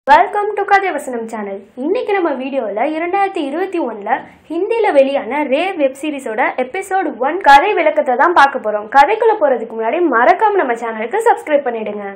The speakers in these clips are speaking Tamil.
வெல்கம் டு கதை வசனம் சேனல் இன்னைக்கு நம்ம வீடியோவில் இரண்டாயிரத்தி இருபத்தி ஒன்றில் ஹிந்தியில் வெளியான ரே வெப் சீரிஸோட எபிசோட் ஒன் கதை விளக்கத்தை தான் பார்க்க போகிறோம் கதைக்குள்ளே போகிறதுக்கு முன்னாடி மறக்காம நம்ம சேனலுக்கு சப்ஸ்கிரைப் பண்ணிடுங்க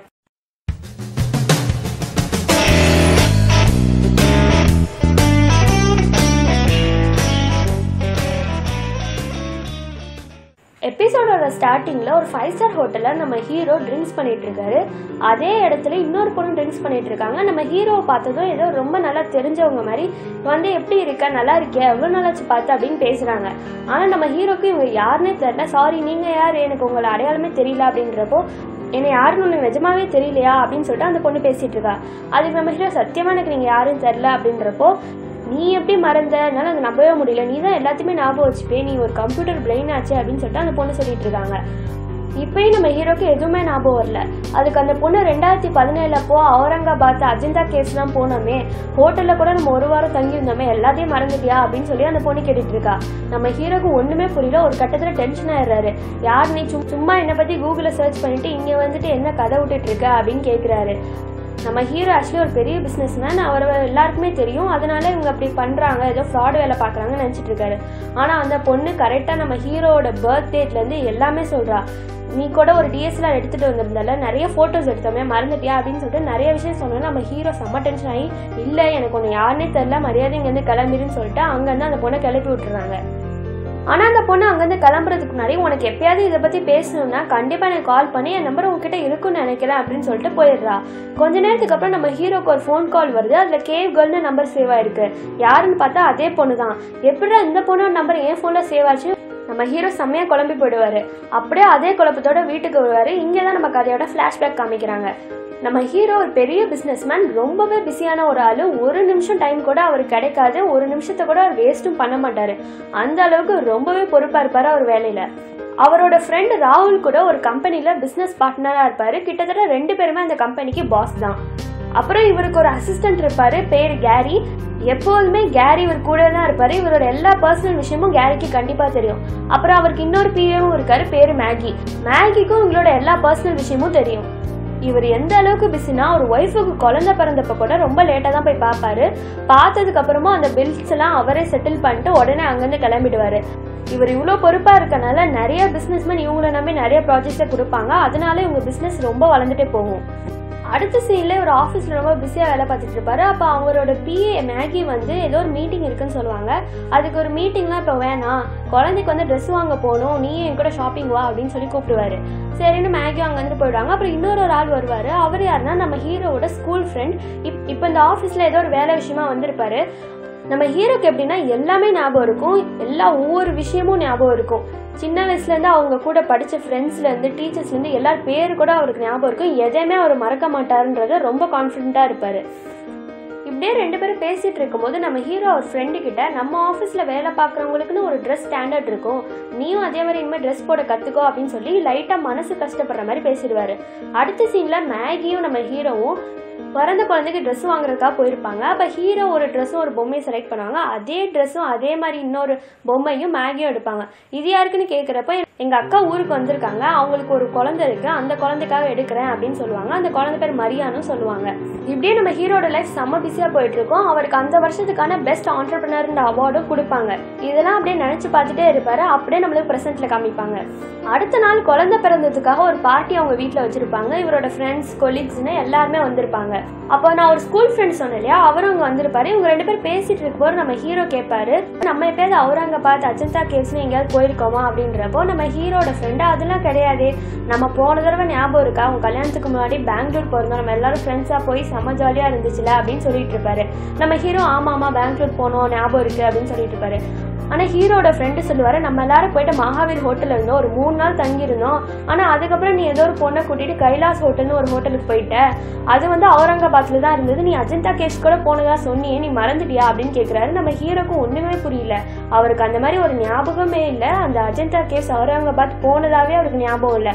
எபிசோடோட ஸ்டார்டிங்கில் ஒரு ஃபைவ் ஸ்டார் ஹோட்டலில் நம்ம ஹீரோ ட்ரிங்க்ஸ் பண்ணிட்டு இருக்காரு அதே இடத்துல இன்னொரு பொண்ணு ட்ரிங்க்ஸ் பண்ணிட்டு இருக்காங்க நம்ம ஹீரோவை பார்த்ததும் ஏதோ ரொம்ப நல்லா தெரிஞ்சவங்க மாதிரி வந்து எப்படி இருக்க நல்லா இருக்கியா எவ்வளோ நாளாச்சு பார்த்து அப்படின்னு பேசுகிறாங்க ஆனால் நம்ம ஹீரோக்கு இவங்க யாருன்னே தெரியல சாரி நீங்கள் யார் எனக்கு உங்களை அடையாளமே தெரியல அப்படின்றப்போ என்னை யாருன்னு உனக்கு நிஜமாவே தெரியலையா அப்படின்னு சொல்லிட்டு அந்த பொண்ணு பேசிட்டு இருக்கா அதுக்கு நம்ம ஹீரோ சத்தியமா எனக்கு நீங்கள் யாரும் தெரில அப்படின்றப்போ நீ எப்படி மறந்த என்னால் அதை நம்பவே முடியல நீ தான் எல்லாத்தையுமே ஞாபகம் வச்சுப்பே நீ ஒரு கம்ப்யூட்டர் பிரெயின் ஆச்சு அப்படின்னு சொல்லிட்டு அந்த பொண்ணு சொல்லிட்டு இருக்காங்க இப்பயும் நம்ம ஹீரோக்கு எதுவுமே ஞாபகம் வரல அதுக்கு அந்த பொண்ணு ரெண்டாயிரத்தி பதினேழுல அப்போ அவுரங்காபாத் அஜந்தா கேஸ்லாம் போனோமே ஹோட்டலில் கூட நம்ம ஒரு வாரம் தங்கியிருந்தோமே எல்லாத்தையும் மறந்துட்டியா அப்படின்னு சொல்லி அந்த பொண்ணு கேட்டுட்டு இருக்கா நம்ம ஹீரோக்கு ஒன்றுமே புரியல ஒரு கட்டத்தில் டென்ஷன் ஆயிடுறாரு யார் நீ சும்- சும்மா என்னை பற்றி கூகுளில் சர்ச் பண்ணிட்டு இங்கே வந்துட்டு என்ன கதை விட்டுட்டு இருக்க அப்படின்னு கேட்குறாரு நம்ம ஹீரோ ஆக்சுவலி ஒரு பெரிய பிஸ்னஸ் மேன் அவர் எல்லாருக்குமே தெரியும் அதனால இவங்க அப்படி பண்ணுறாங்க ஏதோ ஃப்ராட் வேலை பார்க்குறாங்கன்னு நினச்சிட்டு இருக்காரு ஆனால் அந்த பொண்ணு கரெக்டாக நம்ம ஹீரோவோட பர்த் டேட்லேருந்து எல்லாமே சொல்கிறா நீ கூட ஒரு டிஎஸ்எல்ஆர் எடுத்துகிட்டு வந்திருந்தால நிறைய ஃபோட்டோஸ் எடுத்தோமே மறந்துட்டியா அப்படின்னு சொல்லிட்டு நிறைய விஷயம் சொன்னோம் நம்ம ஹீரோ செம்ம டென்ஷன் ஆகி இல்லை எனக்கு ஒன்று யாருன்னே தெரில மரியாதை இங்கேருந்து கிளம்பிருன்னு சொல்லிட்டு அங்கேருந்து அந்த பொண்ணை கிளப்பி விட்டுறாங்க ஆனால் அந்த பொண்ணு அங்கேருந்து கிளம்புறதுக்கு முன்னாடி உனக்கு எப்பயாவது இதை பற்றி பேசணும்னா கண்டிப்பாக எனக்கு கால் பண்ணி என் நம்பர் உங்ககிட்ட இருக்குன்னு நினைக்கிறேன் அப்படின்னு சொல்லிட்டு போயிடுறா கொஞ்ச நேரத்துக்கு அப்புறம் நம்ம ஹீரோக்கு ஒரு ஃபோன் கால் வருது அதில் கேவ் கேர்ள்னு நம்பர் சேவ் ஆயிருக்கு யாருன்னு பார்த்தா அதே பொண்ணு தான் எப்படிடா இந்த பொண்ணோட நம்பர் என் ஃபோனில் சேவ் ஆச்சு நம்ம ஹீரோ செம்மையாக குழம்பி போயிடுவார் அப்படியே அதே குழப்பத்தோட வீட்டுக்கு வருவார் இங்கே தான் நம்ம கதையோட ஃப்ளாஷ்பேக் காமிக்கிறாங்க நம்ம ஹீரோ ஒரு பெரிய பிஸ்னஸ்மேன் ரொம்பவே பிஸியான ஒரு ஆளு ஒரு நிமிஷம் டைம் கூட அவருக்கு கிடைக்காது ஒரு நிமிஷத்தை கூட அவர் வேஸ்ட்டும் பண்ண மாட்டாரு அந்த அளவுக்கு ரொம்பவே பொறுப்பா இருப்பாரு அவர் வேலையில அவரோட ஃப்ரெண்ட் ராகுல் கூட ஒரு கம்பெனில பிசினஸ் பார்ட்னரா இருப்பாரு கிட்டத்தட்ட ரெண்டு பேருமே அந்த கம்பெனிக்கு பாஸ் தான் அப்புறம் இவருக்கு ஒரு அசிஸ்டன்ட் இருப்பாரு பேர் கேரி எப்போதுமே கேரி இவர் கூட தான் இருப்பாரு இவரோட எல்லா பர்சனல் விஷயமும் கேரிக்கு கண்டிப்பா தெரியும் அப்புறம் அவருக்கு இன்னொரு பிஏவும் இருக்காரு பேரு மேகி மேகிக்கும் இவங்களோட எல்லா பர்சனல் விஷயமும் தெரியும் இவர் எந்த அளவுக்கு பிஸினா ஒரு ஒய்ஃபுக்கு குழந்தை பிறந்தப்ப கூட ரொம்ப லேட்டாக தான் போய் பார்ப்பாரு பார்த்ததுக்கு அப்புறமா அந்த பில்ஸ் எல்லாம் அவரே செட்டில் பண்ணிட்டு உடனே அங்கேருந்து கிளம்பிடுவாரு இவர் இவ்வளோ பொறுப்பாக இருக்கனால நிறைய பிஸ்னஸ்மேன் இவங்களை நம்பி நிறைய ப்ராஜெக்ட்ஸை கொடுப்பாங்க அதனால இவங்க பிஸ்னஸ் ரொம்ப வளர்ந்துட்டே போகும் அடுத்த சீன்ல ஒரு ஆஃபீஸில் ரொம்ப பிஸியாக வேலை பார்த்துட்டு இருப்பாரு அப்போ அவரோட பிஏ மேகி வந்து ஏதோ ஒரு மீட்டிங் இருக்குன்னு சொல்லுவாங்க அதுக்கு ஒரு மீட்டிங்லாம் இப்போ வேணாம் குழந்தைக்கு வந்து ட்ரெஸ் வாங்க போகணும் நீ என் கூட ஷாப்பிங் வா அப்படின்னு சொல்லி கூப்பிடுவாரு சரின்னு மேகி அங்கேருந்து போயிடுவாங்க அப்புறம் இன்னொரு ஒரு ஆள் வருவார் அவர் யாருன்னா நம்ம ஹீரோவோட ஸ்கூல் ஃப்ரெண்ட் இப் இப்போ இந்த ஆஃபீஸில் ஏதோ ஒரு வேலை விஷயமா வந்திருப்பாரு நம்ம ஹீரோக்கு எப்படின்னா எல்லாமே ஞாபகம் இருக்கும் எல்லா ஒவ்வொரு விஷயமும் ஞாபகம் இருக்கும் சின்ன வயசுலேருந்து அவங்க கூட படித்த ஃப்ரெண்ட்ஸ்லேருந்து டீச்சர்ஸ்லேருந்து எல்லார் பேர் கூட அவருக்கு ஞாபகம் இருக்கும் எதையுமே அவர் மறக்க மாட்டாருன்றத ரொம்ப கான்ஃபிடென்ட்டாக இருப்பார் இப்படியே ரெண்டு பேரும் பேசிட்டு இருக்கும்போது நம்ம ஹீரோ அவர் ஃப்ரெண்டு கிட்ட நம்ம ஆஃபீஸில் வேலை பார்க்குறவங்களுக்குன்னு ஒரு ட்ரெஸ் ஸ்டாண்டர்ட் இருக்கும் நீயும் அதே மாதிரி இனிமேல் ட்ரெஸ் போட கற்றுக்கோ அப்படின்னு சொல்லி லைட்டாக மனசு கஷ்டப்படுற மாதிரி பேசிடுவாரு அடுத்த சீனில் மேகியும் நம்ம ஹீரோவும் பிறந்த குழந்தைக்கு ட்ரெஸ் வாங்குறதுக்காக போயிருப்பாங்க அப்போ ஹீரோ ஒரு ட்ரெஸ்ஸும் ஒரு பொம்மையை செலக்ட் பண்ணுவாங்க அதே ட்ரெஸ்ஸும் அதே மாதிரி இன்னொரு பொம்மையும் மேகியும் எடுப்பாங்க இது யாருக்குன்னு கேட்குறப்ப எங்கள் அக்கா ஊருக்கு வந்திருக்காங்க அவங்களுக்கு ஒரு குழந்தை இருக்கு அந்த குழந்தைக்காக எடுக்கிறேன் அப்படின்னு சொல்லுவாங்க அந்த குழந்தை பேர் மரியானும் சொல்லுவாங்க இப்படியே நம்ம ஹீரோட லைஃப் செம்ம பிஸியாக போயிட்டு இருக்கோம் அவருக்கு அந்த வருஷத்துக்கான பெஸ்ட் ஆண்டர்பிரினர்ன்ற அவார்டும் கொடுப்பாங்க இதெல்லாம் அப்படியே நினச்சி பார்த்துட்டே இருப்பாரு அப்படியே நம்மளுக்கு ப்ரெசென்ட்ல காமிப்பாங்க அடுத்த நாள் குழந்தை பிறந்ததுக்காக ஒரு பார்ட்டி அவங்க வீட்டில் வச்சிருப்பாங்க இவரோட ஃப்ரெண்ட்ஸ் கொலீக்ஸ்னு எல்லாருமே வந்திருப்பாங்க அப்போ நான் ஒரு ஸ்கூல் ஃப்ரெண்ட் சொன்னேன் இல்லையா அவரும் அங்கே வந்திருப்பாரு இவங்க ரெண்டு பேரும் பேசிட்டு இருக்கும்போது நம்ம ஹீரோ கேட்பாரு நம்ம எப்பயாவது அவுரங்காபாத் அஜந்தா கேவ்ஸ்னு எங்கேயாவது போயிருக்கோமா அப்படின்றப்போ நம்ம ஹீரோட ஃப்ரெண்டு அதெல்லாம் கிடையாது நம்ம போன தடவை ஞாபகம் இருக்கா அவங்க கல்யாணத்துக்கு முன்னாடி பெங்களூர் போயிருந்தோம் நம்ம எல்லாரும் ஃப்ரெண்ட்ஸாக போய் செம்ம ஜாலியாக இருந்துச்சுல அப்படின்னு சொல்லிட்டு இருப்பாரு நம்ம ஹீரோ ஆமா ஆமா பெங்களூர் போனோம் ஞாபகம் இருக்கு அப்படின்னு சொல்லிட்டு இருப்பாரு ஆனால் ஹீரோட ஃப்ரெண்டு சொல்லுவார் நம்ம எல்லாரும் போயிட்டு மகாவீர் ஹோட்டலில் இருந்தோம் ஒரு மூணு நாள் தங்கியிருந்தோம் ஆனால் அதுக்கப்புறம் நீ ஏதோ ஒரு பொண்ணை கூட்டிட்டு கைலாஸ் ஹோட்டல்னு ஒரு ஹோட்டலுக்கு போயிட்ட அது வந்து அவுரங்காபாத்தில் தான் இருந்தது நீ அஜந்தா கேஸ் கூட போனதா சொன்னியே நீ மறந்துட்டியா அப்படின்னு கேட்குறாரு நம்ம ஹீரோக்கும் ஒன்றுமே புரியல அவருக்கு அந்த மாதிரி ஒரு ஞாபகமே இல்லை அந்த அஜந்தா கேஸ் அவுரங்காபாத் போனதாவே அவருக்கு ஞாபகம் இல்லை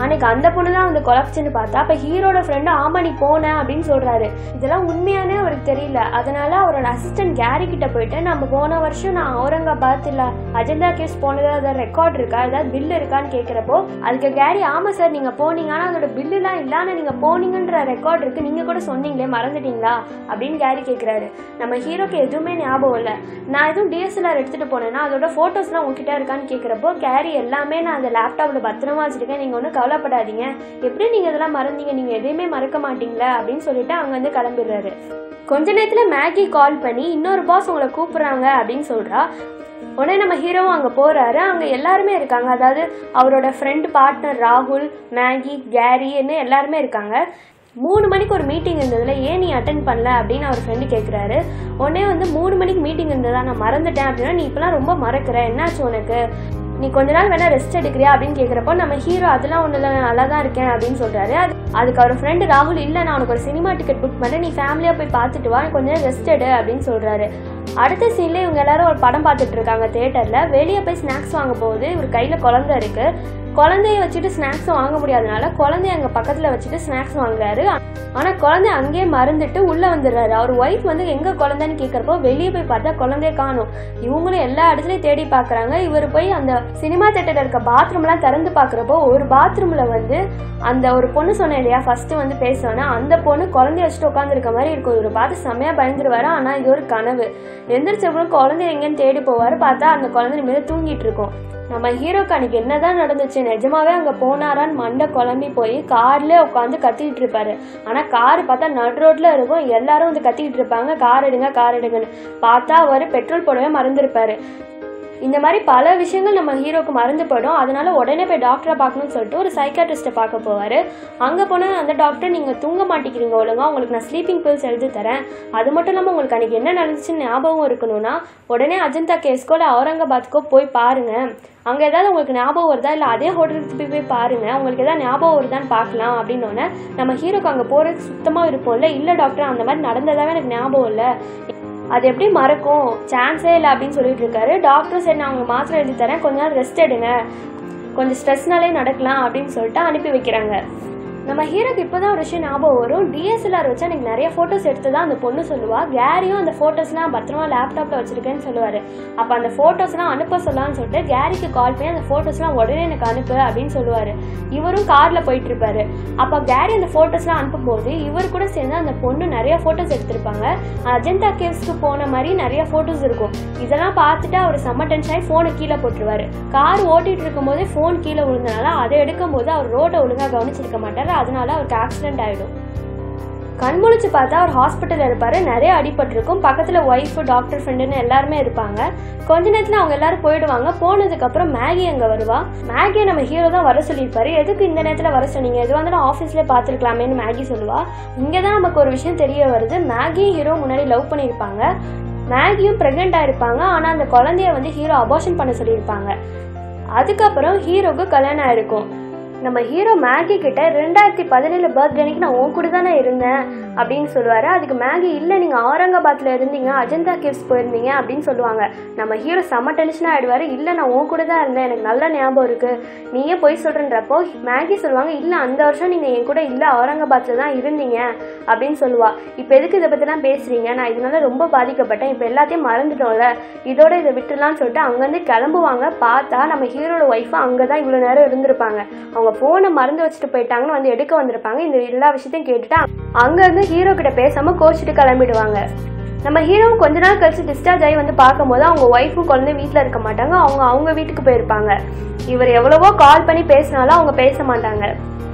அன்னைக்கு அந்த பொண்ணு தான் வந்து குழப்பிச்சுன்னு பார்த்தா அப்போ ஹீரோட ஃப்ரெண்டு ஆமா நீ போன அப்படின்னு சொல்றாரு இதெல்லாம் உண்மையானே அவருக்கு தெரியல அதனால அவரோட அசிஸ்டன்ட் கேரி கிட்ட போயிட்டு நம்ம போன வருஷம் நான் அவுரங்காபாத் இல்ல அஜந்தா கேஸ் போனது ஏதாவது ரெக்கார்ட் இருக்கா ஏதாவது பில் இருக்கான்னு கேட்குறப்போ அதுக்கு கேரி ஆமா சார் நீங்க போனீங்க ஆனா அதோட பில்லுலாம் இல்லாம நீங்க போனீங்கன்ற ரெக்கார்ட் இருக்கு நீங்க கூட சொன்னீங்களே மறந்துட்டீங்களா அப்படின்னு கேரி கேட்குறாரு நம்ம ஹீரோக்கு எதுவுமே ஞாபகம் இல்லை நான் எதுவும் டிஎஸ்எல்ஆர் எடுத்துட்டு போனேன்னா அதோட ஃபோட்டோஸ்லாம் உங்ககிட்ட இருக்கான்னு கேட்குறப்போ கேரி எல்லாமே நான் அந்த லேப்டாப்பில் பத்திரமா வச்சிருக்கேன் நீங்கள் ஒன்றும் கவலைப்படாதீங்க எப்படி நீங்கள் இதெல்லாம் மறந்தீங்க நீங்கள் எதையுமே மறக்க மாட்டீங்களா அப்படின்னு சொல்லிட்டு அங்கேருந்து கிளம்பிடுறாரு கொஞ்ச நேரத்தில் மேகி கால் பண்ணி இன்னொரு பாஸ் உங்களை கூப்பிட்றாங்க அப்படின்னு சொல்கிறா உடனே நம்ம ஹீரோவும் அங்கே போகிறாரு அங்கே எல்லாருமே இருக்காங்க அதாவது அவரோட ஃப்ரெண்ட் பார்ட்னர் ராகுல் மேகி கேரின்னு எல்லாருமே இருக்காங்க மூணு மணிக்கு ஒரு மீட்டிங் இருந்ததுல ஏன் நீ அட்டன் பண்ணல அப்படின்னு அவர் ஃப்ரெண்டு கேட்குறாரு உடனே வந்து மூணு மணிக்கு மீட்டிங் இருந்ததா நான் மறந்துட்டேன் அப்படின்னா நீ இப்பெல்லாம் ரொம்ப மறக்கிற என்னாச்சு உனக்கு நீ கொஞ்ச நாள் வேணா ரெஸ்ட் எடுக்கிறியா அப்படின்னு கேட்குறப்போ நம்ம ஹீரோ அதெல்லாம் ஒன்றும் இல்லை நான் நல்லா தான் இருக்கேன் அப்படின்னு சொல்கிறாரு அது அதுக்கு அவர் ஃப்ரெண்டு ராகுல் இல்லை நான் உனக்கு ஒரு சினிமா டிக்கெட் புக் பண்ணேன் நீ ஃபேமிலியாக போய் பார்த்துட்டு வா நீ கொஞ்ச நேரம் ரெஸ்ட் எடு அப்படின்னு சொல்கிறாரு அடுத்த சீன்ல இவங்க எல்லாரும் ஒரு படம் பார்த்துட்டு இருக்காங்க தேட்டரில் வெளியே போய் ஸ்நாக்ஸ் வாங்க போகுது இவர் கையில் குழந்தை இருக்கு குழந்தைய வச்சுட்டு ஸ்நாக்ஸும் வாங்க முடியாதனால குழந்தைய அங்கே பக்கத்தில் வச்சுட்டு ஸ்நாக்ஸ் வாங்குறாரு ஆனால் குழந்தை அங்கேயே மறந்துட்டு உள்ளே வந்துடுறாரு அவர் ஒய்ஃப் வந்து எங்கே குழந்தைன்னு கேட்குறப்போ வெளியே போய் பார்த்தா குழந்தைய காணும் இவங்களும் எல்லா இடத்துலையும் தேடி பார்க்குறாங்க இவர் போய் அந்த சினிமா தேட்டரில் இருக்க பாத்ரூம்லாம் திறந்து பார்க்குறப்போ ஒரு பாத்ரூமில் வந்து அந்த ஒரு பொண்ணு சொன்னேன் இல்லையா ஃபர்ஸ்ட் வந்து பேசுவேன்னா அந்த பொண்ணு குழந்தைய வச்சுட்டு உட்காந்துருக்க மாதிரி இருக்கும் இவர் பார்த்து செம்மையாக பயந்துருவாரு ஆனால் இது ஒரு கனவு எந்திரிச்சப்பறம் குழந்தைய எங்கேன்னு தேடி போவார் பார்த்தா அந்த குழந்தை மேலே தூங்கிட்டு இருக்கும் நம்ம ஹீரோக்கு அன்னைக்கு என்னதான் நடந்துச்சு நிஜமாவே அங்கே போனாரான்னு மண்டை குழம்பி போய் கார்லேயே உட்காந்து கத்திக்கிட்டு இருப்பாரு ஆனால் கார் பார்த்தா நடு ரோட்டில் இருக்கும் எல்லாரும் வந்து கத்திக்கிட்டு இருப்பாங்க கார் எடுங்க கார் எடுங்கன்னு பார்த்தா அவர் பெட்ரோல் போடவே மறந்துருப்பாரு இந்த மாதிரி பல விஷயங்கள் நம்ம ஹீரோக்கு மறந்து போயிடும் அதனால உடனே போய் டாக்டரை பார்க்கணும்னு சொல்லிட்டு ஒரு சைக்காட்ரிஸ்ட்டை பார்க்க போவார் அங்கே போனால் அந்த டாக்டர் நீங்கள் தூங்க மாட்டேங்கிறீங்க ஒழுங்கா உங்களுக்கு நான் ஸ்லீப்பிங் பில்ஸ் எழுதி தரேன் அது மட்டும் இல்லாமல் உங்களுக்கு அன்றைக்கி என்ன நடந்துச்சுன்னு ஞாபகம் இருக்கணும்னா உடனே அஜந்தா கேஸ்க்கோ இல்லை அவுரங்காபாத்துக்கோ போய் பாருங்க அங்கே ஏதாவது உங்களுக்கு ஞாபகம் வருதா இல்லை அதே ஹோட்டலுக்கு திருப்பி போய் பாருங்க உங்களுக்கு ஏதாவது ஞாபகம் வருதான்னு பார்க்கலாம் அப்படின்னோடனே நம்ம ஹீரோக்கு அங்கே போகிறதுக்கு சுத்தமாக இருப்போம்ல இல்லை டாக்டர் அந்த மாதிரி நடந்ததாவே எனக்கு ஞாபகம் இல்லை அது எப்படி மறக்கும் சான்ஸே இல்லை அப்படின்னு சொல்லிட்டு இருக்காரு டாக்டர் சரி நான் உங்களுக்கு மாத்திரை எழுதி தரேன் கொஞ்ச நேரம் ரெஸ்ட் எடுங்க கொஞ்சம் ஸ்ட்ரெஸ்னாலே நடக்கலாம் அப்படின்னு சொல்லிட்டு அனுப்பி வைக்கிறாங்க நம்ம ஹீரோக்கு இப்போதான் ஒரு விஷயம் ஞாபகம் வரும் டிஎஸ்எல்ஆர் வச்சு எனக்கு நிறைய ஃபோட்டோஸ் எடுத்து தான் அந்த பொண்ணு சொல்லுவா கேரியும் அந்த ஃபோட்டோஸ்லாம் பத்திரமா லேப்டாப்பில் வச்சிருக்கேன்னு சொல்லுவார் அப்போ அந்த ஃபோட்டோஸ்லாம் அனுப்ப சொல்லலாம்னு சொல்லிட்டு கேரிக்கு கால் பண்ணி அந்த ஃபோட்டோஸ்லாம் உடனே எனக்கு அனுப்பு அப்படின்னு சொல்லுவார் இவரும் காரில் போயிட்டு இருப்பாரு அப்போ கேரி அந்த ஃபோட்டோஸ்லாம் அனுப்பும்போது இவர் கூட சேர்ந்து அந்த பொண்ணு நிறைய ஃபோட்டோஸ் எடுத்திருப்பாங்க அஜந்தா கேவ்ஸ்க்கு போன மாதிரி நிறைய ஃபோட்டோஸ் இருக்கும் இதெல்லாம் பார்த்துட்டு அவர் செம்ம டென்ஷன் ஆகி ஃபோனை கீழே போட்டுருவாரு கார் ஓட்டிட்டு இருக்கும்போதே ஃபோன் கீழே விழுந்தனால அதை எடுக்கும்போது அவர் ரோட்டை ஒழுங்காக கவனிச்சிருக்க மாட்டார் அதனால அவருக்கு ஆக்சிடென்ட் ஆகிடும் கண்முழிச்சு பார்த்தா அவர் ஹாஸ்பிட்டலில் இருப்பார் நிறைய அடிபட்டிருக்கும் பக்கத்தில் ஒய்ஃபு டாக்டர் ஃப்ரெண்டுன்னு எல்லாருமே இருப்பாங்க கொஞ்ச நேரத்தில் அவங்க எல்லாரும் போயிடுவாங்க போனதுக்கப்புறம் மேகி அங்கே வருவா மேகியை நம்ம ஹீரோ தான் வர சொல்லியிருப்பாரு எதுக்கு இந்த நேரத்தில் வர சொன்னீங்க எது வந்தாலும் ஆஃபீஸ்லேயே பார்த்துருக்கலாமேன்னு மேகி சொல்லுவா இங்கே தான் நமக்கு ஒரு விஷயம் தெரிய வருது மேகியும் ஹீரோ முன்னாடி லவ் பண்ணியிருப்பாங்க மேகியும் ப்ரெக்னென்ட் ஆயிருப்பாங்க ஆனால் அந்த குழந்தைய வந்து ஹீரோ அபார்ஷன் பண்ண சொல்லியிருப்பாங்க அதுக்கப்புறம் ஹீரோக்கு கல்யாணம் ஆயிருக்கும் நம்ம ஹீரோ மேகி கிட்ட ரெண்டாயிரத்தி பதினேழு பர்த்டே அன்னைக்கு நான் உன் கூட தானே இருந்தேன் அப்படின்னு சொல்லுவாரு அதுக்கு மேகி இல்லை நீங்கள் அவுரங்காபாத்தில் இருந்தீங்க அஜந்தா கேவ்ஸ் போயிருந்தீங்க அப்படின்னு சொல்லுவாங்க நம்ம ஹீரோ செம்ம டென்ஷனாக ஆயிடுவாரு இல்லை நான் உன் கூட தான் இருந்தேன் எனக்கு நல்ல ஞாபகம் இருக்கு நீயே போய் சொல்கிறன்றப்போ மேகி சொல்லுவாங்க இல்லை அந்த வருஷம் நீங்கள் என் கூட இல்லை அவுரங்காபாத்தில் தான் இருந்தீங்க அப்படின்னு சொல்லுவா இப்போ எதுக்கு இதை பற்றிலாம் பேசுறீங்க நான் இதனால ரொம்ப பாதிக்கப்பட்டேன் இப்போ எல்லாத்தையும் மறந்துட்டோம்ல இதோட இதை விட்டுலாம்னு சொல்லிட்டு அங்கேருந்து கிளம்புவாங்க பார்த்தா நம்ம ஹீரோட ஒய்ஃபு அங்கே தான் இவ்வளோ நேரம் இருந்திருப்பாங்க அவங்க ஃபோனை மறந்து வச்சுட்டு போயிட்டாங்கன்னு வந்து எடுக்க வந்திருப்பாங்க இந்த எல்லா விஷயத்தையும் கேட்டுட்டு அங்கேருந்து ஹீரோ கிட்ட பேசாமல் கோச்சிட்டு கிளம்பிடுவாங்க நம்ம ஹீரோவும் கொஞ்ச நாள் கழிச்சு டிஸ்சார்ஜ் ஆகி வந்து பார்க்கும்போது அவங்க ஒய்ஃபும் குழந்தை வீட்டில் இருக்க மாட்டாங்க அவங்க அவங்க வீட்டுக்கு போயிருப்பாங்க இவர் எவ்வளவோ கால் பண்ணி பேசினாலும் அவங்க பேச மாட்டாங்க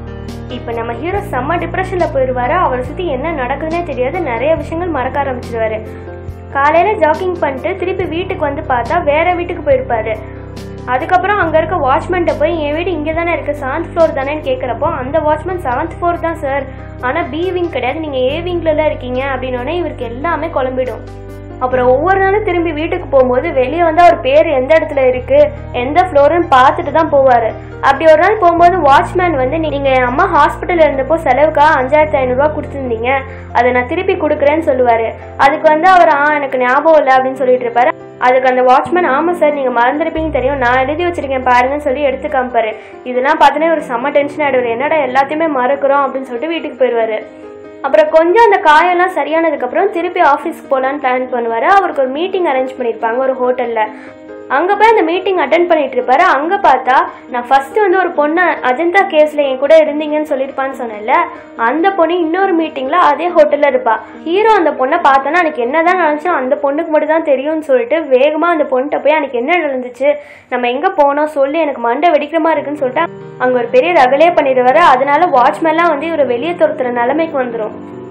இப்போ நம்ம ஹீரோ செம்ம டிப்ரெஷனில் போயிடுவாரு அவரை சுற்றி என்ன நடக்குதுன்னே தெரியாது நிறைய விஷயங்கள் மறக்க ஆரம்பிச்சிடுவாரு காலையில் ஜாக்கிங் பண்ணிட்டு திருப்பி வீட்டுக்கு வந்து பார்த்தா வேற வீட்டுக்கு போயிருப்பாரு அதுக்கப்புறம் அங்கே இருக்க வாட்ச்மேன்ட்ட போய் என் வீடு இங்கே தானே இருக்குது செவன்த் ஃப்ளோர் தானேன்னு கேட்குறப்போ அந்த வாட்ச்மேன் செவன்த் ஃப்ளோர் தான் சார் ஆனால் பி விங் கிடையாது நீங்கள் ஏ விங்லலாம் இருக்கீங்க அப்படின்னோடனே இவருக்கு எல்லாமே குழம்பிடும் அப்புறம் ஒவ்வொரு நாளும் திரும்பி வீட்டுக்கு போகும்போது வெளியே வந்து அவர் பேர் எந்த இடத்துல இருக்கு எந்த ஃப்ளோருன்னு பார்த்துட்டு தான் போவார் அப்படி ஒரு நாள் போகும்போது வாட்ச்மேன் வந்து நீங்கள் என் அம்மா ஹாஸ்பிட்டல் இருந்தப்போ செலவுக்கா அஞ்சாயிரத்தி ஐநூறுரூவா கொடுத்துருந்தீங்க அதை நான் திருப்பி கொடுக்குறேன்னு சொல்லுவார் அதுக்கு வந்து அவர் ஆ எனக்கு ஞாபகம் இல்லை அப்படின்னு சொல்லிட்டு இருப்பாரு அதுக்கு அந்த வாட்ச்மேன் ஆமாம் சார் நீங்கள் மறந்துருப்பீங்க தெரியும் நான் எழுதி வச்சிருக்கேன் பாருங்கன்னு சொல்லி எடுத்து காமிப்பாரு இதெல்லாம் பார்த்தோன்னே ஒரு செம்ம டென்ஷன் ஆகிடுவார் என்னடா எல்லாத்தையுமே மறக்கிறோம் அப்படின்னு சொல்லிட்டு வீட்டுக்கு போயிடுவாரு அப்புறம் கொஞ்சம் அந்த காயெல்லாம் சரியானதுக்கப்புறம் திருப்பி ஆஃபீஸ்க்கு போகலான்னு பிளான் பண்ணுவார் அவருக்கு ஒரு மீட்டிங் அரேஞ்ச் பண்ணியிருப்பாங்க ஒரு ஹோட்டலில் அங்கே போய் அந்த மீட்டிங் அட்டன் பண்ணிட்டு இருப்பாரு அங்கே பார்த்தா நான் ஃபர்ஸ்ட் வந்து ஒரு பொண்ணை அஜந்தா கேஸில் என் கூட இருந்தீங்கன்னு சொல்லியிருப்பான்னு சொன்னேன்ல அந்த பொண்ணு இன்னொரு மீட்டிங்கில் அதே ஹோட்டலில் இருப்பா ஹீரோ அந்த பொண்ணை பார்த்தோன்னா எனக்கு என்னதான் நினச்சோம் அந்த பொண்ணுக்கு மட்டும் தான் தெரியும்னு சொல்லிட்டு வேகமாக அந்த பொண்ணுகிட்ட போய் எனக்கு என்ன நடந்துச்சு நம்ம எங்கே போனோம் சொல்லி எனக்கு மண்டை வெடிக்கிற மாதிரி இருக்குன்னு சொல்லிட்டு அங்கே ஒரு பெரிய ரகலே பண்ணிடுவாரு அதனால வாட்ச்மேன்லாம் வந்து இவரை வெளியே துரத்துற நிலைமைக்கு வந்துடும்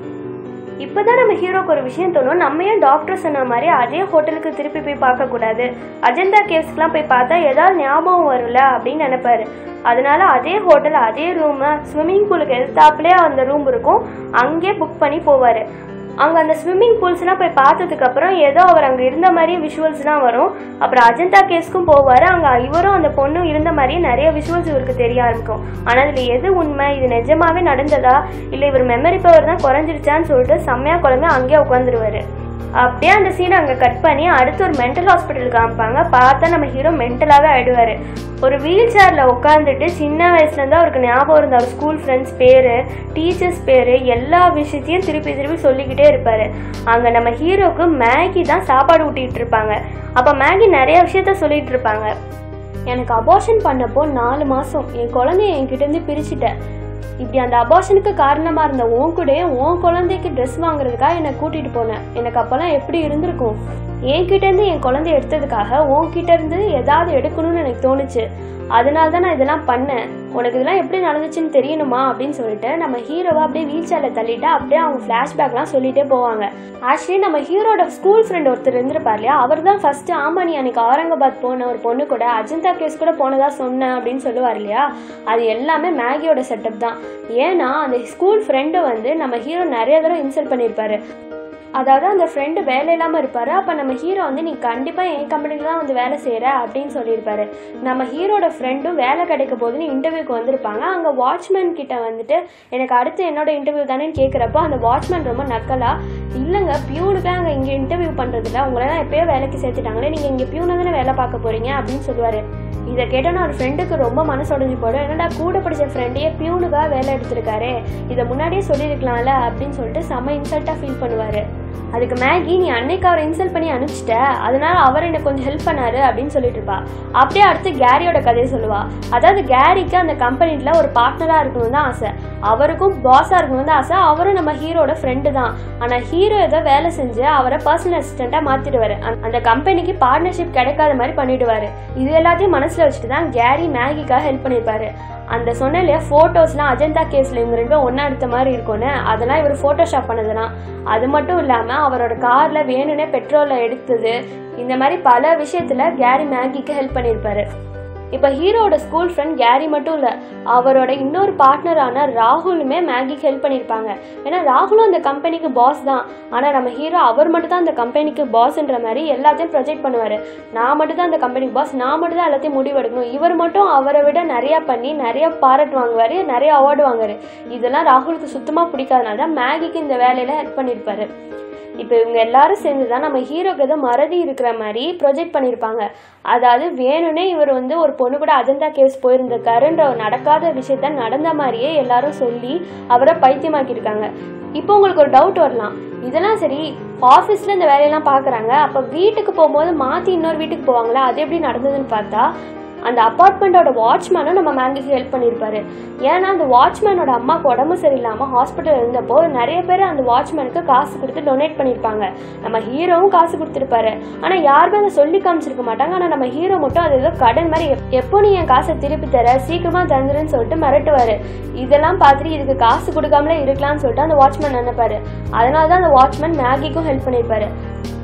இப்போதான் நம்ம ஹீரோக்கு ஒரு விஷயம் தோணும் நம்ம ஏன் டாக்டர் சொன்ன மாதிரி அதே ஹோட்டலுக்கு திருப்பி போய் பார்க்கக்கூடாது அஜந்தா கேவ்ஸ்க்குலாம் போய் பார்த்தா ஏதாவது ஞாபகம் வரும்ல அப்படின்னு நினைப்பாரு அதனால அதே ஹோட்டல் அதே ரூமு ஸ்விம்மிங் பூலுக்கு எதிர்த்தாப்புலேயே அந்த ரூம் இருக்கும் அங்கேயே புக் பண்ணி போவார் அங்கே அந்த ஸ்விம்மிங் பூல்ஸ்லாம் போய் பார்த்ததுக்கப்புறம் ஏதோ அவர் அங்கே இருந்த மாதிரியே விஷுவல்ஸ்லாம் வரும் அப்புறம் அஜந்தா கேஸ்க்கும் போவார் அங்கே இவரும் அந்த பொண்ணும் இருந்த மாதிரியே நிறைய விஷுவல்ஸ் இவருக்கு தெரிய ஆரம்பிக்கும் ஆனால் இதில் எது உண்மை இது நிஜமாவே நடந்ததா இல்லை இவர் மெமரி பவர் தான் குறைஞ்சிருச்சான்னு சொல்லிட்டு செம்மையாக குழந்தை அங்கேயே உட்காந்துருவாரு அப்படியே அந்த சீனை அங்கே கட் பண்ணி அடுத்து ஒரு மென்டல் ஹாஸ்பிட்டல் காமிப்பாங்க பார்த்தா நம்ம ஹீரோ மென்டலாகவே ஆயிடுவார் ஒரு வீல் சேரில் உட்காந்துட்டு சின்ன வயசுலேருந்து அவருக்கு ஞாபகம் இருந்த அவர் ஸ்கூல் ஃப்ரெண்ட்ஸ் பேர் டீச்சர்ஸ் பேர் எல்லா விஷயத்தையும் திருப்பி திருப்பி சொல்லிக்கிட்டே இருப்பார் அங்கே நம்ம ஹீரோக்கு மேகி தான் சாப்பாடு ஊட்டிகிட்டு இருப்பாங்க அப்போ மேகி நிறைய விஷயத்த சொல்லிட்டு இருப்பாங்க எனக்கு அபார்ஷன் பண்ணப்போ நாலு மாதம் என் குழந்தைய என்கிட்டேருந்து பிரிச்சுட்டேன் இப்படி அந்த அபார்ஷனுக்கு காரணமாக இருந்த உன் கூட உன் குழந்தைக்கு ட்ரெஸ் வாங்குறதுக்காக என்னை கூட்டிகிட்டு போனேன் எனக்கு அப்போல்லாம் எப்படி இருந்திருக்கும் என்கிட்டேருந்து என் குழந்தைய எடுத்ததுக்காக உன்கிட்ட இருந்து ஏதாவது எடுக்கணும்னு எனக்கு தோணுச்சு அதனால தான் நான் இதெல்லாம் பண்ணேன் உனக்கு இதெல்லாம் எப்படி நடந்துச்சுன்னு தெரியணுமா அப்படின்னு சொல்லிட்டு நம்ம ஹீரோவை அப்படியே வீல் சேரில் தள்ளிட்டு அப்படியே அவங்க ஃப்ளாஷ்பேக்லாம் சொல்லிட்டே போவாங்க ஆக்சுவலி நம்ம ஹீரோட ஸ்கூல் ஃப்ரெண்ட் ஒருத்தர் இருந்திருப்பார் இல்லையா அவர் தான் ஃபர்ஸ்ட் ஆமா நீ அன்னைக்கு அவுரங்காபாத் போன ஒரு பொண்ணு கூட அஜந்தா கேஸ் கூட போனதா சொன்னேன் அப்படின்னு சொல்லுவார் இல்லையா அது எல்லாமே மேகியோட செட்டப் தான் ஏன்னா அந்த ஸ்கூல் ஃப்ரெண்டை வந்து நம்ம ஹீரோ நிறைய தடவை இன்சல்ட் பண்ணியிருப்பாரு அதாவது அந்த ஃப்ரெண்டு வேலை இல்லாமல் இருப்பார் அப்போ நம்ம ஹீரோ வந்து நீ கண்டிப்பாக என் கம்பெனியில் தான் வந்து வேலை செய்கிற அப்படின்னு சொல்லியிருப்பாரு நம்ம ஹீரோட ஃப்ரெண்டும் வேலை கிடைக்க போதுன்னு இன்டர்வியூக்கு வந்திருப்பாங்க அங்கே வாட்ச்மேன் கிட்ட வந்துட்டு எனக்கு அடுத்து என்னோட இன்டர்வியூ தானேன்னு கேட்குறப்போ அந்த வாட்ச்மேன் ரொம்ப நக்கலா இல்லைங்க பியூனுக்கு அங்கே இங்கே இன்டர்வியூ பண்ணுறதில்ல உங்களெல்லாம் எப்பயோ வேலைக்கு சேர்த்துட்டாங்களே நீங்கள் இங்கே பியூனை தானே வேலை பார்க்க போகிறீங்க அப்படின்னு சொல்லுவார் இதை கேட்டோன்னா ஒரு ஃப்ரெண்டுக்கு ரொம்ப மனசு உடஞ்சி போடும் என்னடா கூட படிச்ச ஃப்ரெண்டையே பியூனுக்காக வேலை எடுத்திருக்காரு இதை முன்னாடியே சொல்லியிருக்கலாம்ல அப்படின்னு சொல்லிட்டு செம்ம இன்சல்ட்டாக ஃபீல் பண்ணுவார் அதுக்கு மேகி நீ அன்னைக்கு அவரை இன்சல்ட் பண்ணி அனுப்பிச்சிட்ட அதனால அவர் எனக்கு கொஞ்சம் ஹெல்ப் பண்ணாரு அப்படின்னு சொல்லிட்டு இருப்பா அப்படியே அடுத்து கேரியோட கதையை சொல்லுவா அதாவது கேரிக்கு அந்த கம்பெனில ஒரு பார்ட்னராக இருக்கணும் தான் ஆசை அவருக்கும் பாஸாக இருக்கணும் தான் ஆசை அவரும் நம்ம ஹீரோட ஃப்ரெண்டு தான் ஆனால் ஹீரோ ஏதோ வேலை செஞ்சு அவரை பர்சனல் அசிஸ்டண்ட்டாக மாற்றிடுவார் அந்த கம்பெனிக்கு பார்ட்னர்ஷிப் கிடைக்காத மாதிரி பண்ணிடுவார் இது எல்லாத்தையும் மனசில் வச்சுட்டு தான் கேரி மேகிக்காக ஹெல்ப் பண்ணியிருப்பாரு அந்த சொன்ன இல்லையா ஃபோட்டோஸ்லாம் அஜந்தா கேஸில் இவங்க ரெண்டு பேரும் ஒன்றா எடுத்த மாதிரி இருக்கும்னு அதெல்லாம் இவர் ஃபோட்டோஷாப் பண்ணதுலாம் அது மட்டும் இல்லாமல் அவரோட காரில் வேணும்னே பெட்ரோலை எடுத்தது இந்த மாதிரி பல விஷயத்தில் கேரி மேகிக்கு ஹெல்ப் பண்ணியிருப்பாரு இப்போ ஹீரோட ஸ்கூல் ஃப்ரெண்ட் கேரி மட்டும் இல்லை அவரோட இன்னொரு பார்ட்னரான ராகுலுமே மேகிக்கு ஹெல்ப் பண்ணியிருப்பாங்க ஏன்னா ராகுலும் அந்த கம்பெனிக்கு பாஸ் தான் ஆனால் நம்ம ஹீரோ அவர் மட்டும் தான் அந்த கம்பெனிக்கு பாஸ்ன்ற மாதிரி எல்லாத்தையும் ப்ரொஜெக்ட் பண்ணுவார் நான் மட்டும் தான் அந்த கம்பெனிக்கு பாஸ் நான் மட்டும் தான் எல்லாத்தையும் முடிவெடுக்கணும் இவர் மட்டும் அவரை விட நிறையா பண்ணி நிறைய பாராட்டு வாங்குவார் நிறைய அவார்டு வாங்குவார் இதெல்லாம் ராகுலுக்கு சுத்தமாக பிடிக்காதனால தான் மேகிக்கு இந்த வேலையில் ஹெல்ப் பண்ணியிருப்பாரு இப்போ இவங்க எல்லாரும் சேர்ந்து தான் நம்ம ஹீரோக்கு ஏதோ மறதி இருக்கிற மாதிரி ப்ரொஜெக்ட் பண்ணியிருப்பாங்க அதாவது வேணும்னே இவர் வந்து ஒரு பொண்ணு கூட அஜந்தா கேஸ் போயிருந்திருக்காருன்ற ஒரு நடக்காத விஷயத்த நடந்த மாதிரியே எல்லாரும் சொல்லி அவரை பைத்தியமாக்கியிருக்காங்க இப்போ உங்களுக்கு ஒரு டவுட் வரலாம் இதெல்லாம் சரி ஆஃபீஸில் இந்த வேலையெல்லாம் பார்க்குறாங்க அப்போ வீட்டுக்கு போகும்போது மாற்றி இன்னொரு வீட்டுக்கு போவாங்களா அது எப்படி நடந்ததுன்னு பார்த்தா அந்த அப்பார்ட்மெண்ட்டோட வாட்ச்மேனும் நம்ம மேங்கிக்கு ஹெல்ப் பண்ணியிருப்பாரு ஏன்னா அந்த வாட்ச்மேனோட அம்மாவுக்கு உடம்பு சரியில்லாமல் ஹாஸ்பிட்டல் இருந்தப்போ நிறைய பேர் அந்த வாட்ச்மேனுக்கு காசு கொடுத்து டொனேட் பண்ணியிருப்பாங்க நம்ம ஹீரோவும் காசு கொடுத்துருப்பாரு ஆனால் யாருமே அதை சொல்லி காமிச்சிருக்க மாட்டாங்க ஆனால் நம்ம ஹீரோ மட்டும் அது ஏதோ கடன் மாதிரி எப்- எப்போ நீ என் காசை திருப்பி தர சீக்கிரமா தந்துருன்னு சொல்லிட்டு மிரட்டுவாரு இதெல்லாம் பார்த்துட்டு இதுக்கு காசு கொடுக்காமலே இருக்கலாம்னு சொல்லிட்டு அந்த வாட்ச்மேன் நினைப்பாரு அதனால தான் அந்த வாட்ச்மேன் மேகிக்கும் ஹெல்ப் பண்ணியிருப்பாரு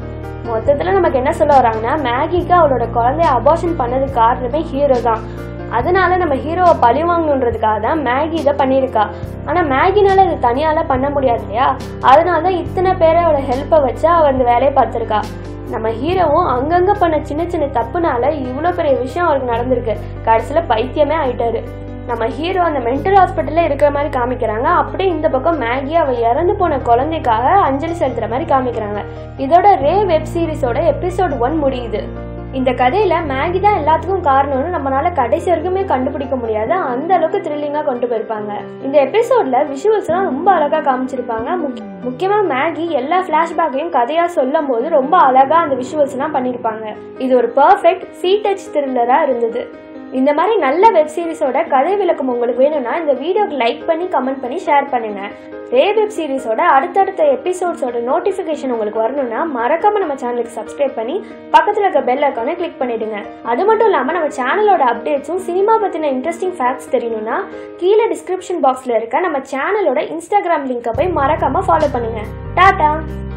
மொத்தத்தில் நமக்கு என்ன சொல்ல வராங்கன்னா மேகிக்கு அவளோட குழந்தைய அபார்ஷன் பண்ணதுக்கு காரணமே ஹீரோ தான் அதனால நம்ம ஹீரோவை பழி வாங்கணுன்றதுக்காக தான் மேகி இதை பண்ணியிருக்கா ஆனால் மேகினால இது தனியால பண்ண முடியாது இல்லையா அதனால தான் இத்தனை பேரோட ஹெல்ப்பை வச்சு அவ இந்த வேலையை பார்த்துருக்கா நம்ம ஹீரோவும் அங்கங்கே பண்ண சின்ன சின்ன தப்புனால இவ்வளோ பெரிய விஷயம் அவருக்கு நடந்திருக்கு கடைசியில் பைத்தியமே ஆயிட்டாரு நம்ம ஹீரோ அந்த மென்டல் ஹாஸ்பிட்டலில் இருக்கிற மாதிரி காமிக்கிறாங்க அப்படியே இந்த பக்கம் மேகி அவ இறந்து போன குழந்தைக்காக அஞ்சலி செலுத்துற மாதிரி காமிக்கிறாங்க இதோட ரே வெப் சீரிஸோட எபிசோட் ஒன் முடியுது இந்த கதையில மேகி தான் எல்லாத்துக்கும் காரணம்னு நம்மளால கடைசி வரைக்குமே கண்டுபிடிக்க முடியாது அந்த அளவுக்கு த்ரில்லிங்கா கொண்டு போயிருப்பாங்க இந்த எபிசோட்ல விஷுவல்ஸ்லாம் ரொம்ப அழகா காமிச்சிருப்பாங்க முக்கிய- முக்கியமா மேகி எல்லா ஃபிளாஷ்பேக்கையும் கதையா சொல்லும் போது ரொம்ப அழகா அந்த விஷுவல்ஸ்லாம் பண்ணியிருப்பாங்க இது ஒரு பர்ஃபெக்ட் சீ டச் த்ரில்லரா இருந்தது இந்த மாதிரி நல்ல வெப் சீரிஸோட கதை விளக்கம் உங்களுக்கு வேணும்னா இந்த வீடியோக்கு லைக் பண்ணி கமெண்ட் பண்ணி ஷேர் பண்ணுங்க ரே வெப் சீரிஸோட அடுத்தடுத்த எபிசோட்ஸோட நோட்டிஃபிகேஷன் உங்களுக்கு வரணும்னா மறக்காம நம்ம சேனலுக்கு சப்ஸ்கிரைப் பண்ணி பக்கத்தில் இருக்க பெல் ஐக்கானை கிளிக் பண்ணிடுங்க அது மட்டும் இல்லாமல் நம்ம சேனலோட அப்டேட்ஸும் சினிமா பற்றின இன்ட்ரெஸ்டிங் ஃபேக்ட்ஸ் தெரியணும்னா கீழே டிஸ்கிரிப்ஷன் பாக்ஸில் இருக்க நம்ம சேனலோட இன்ஸ்டாகிராம் லிங்கை போய் மறக்காம ஃபாலோ பண்ணுங்க டாடா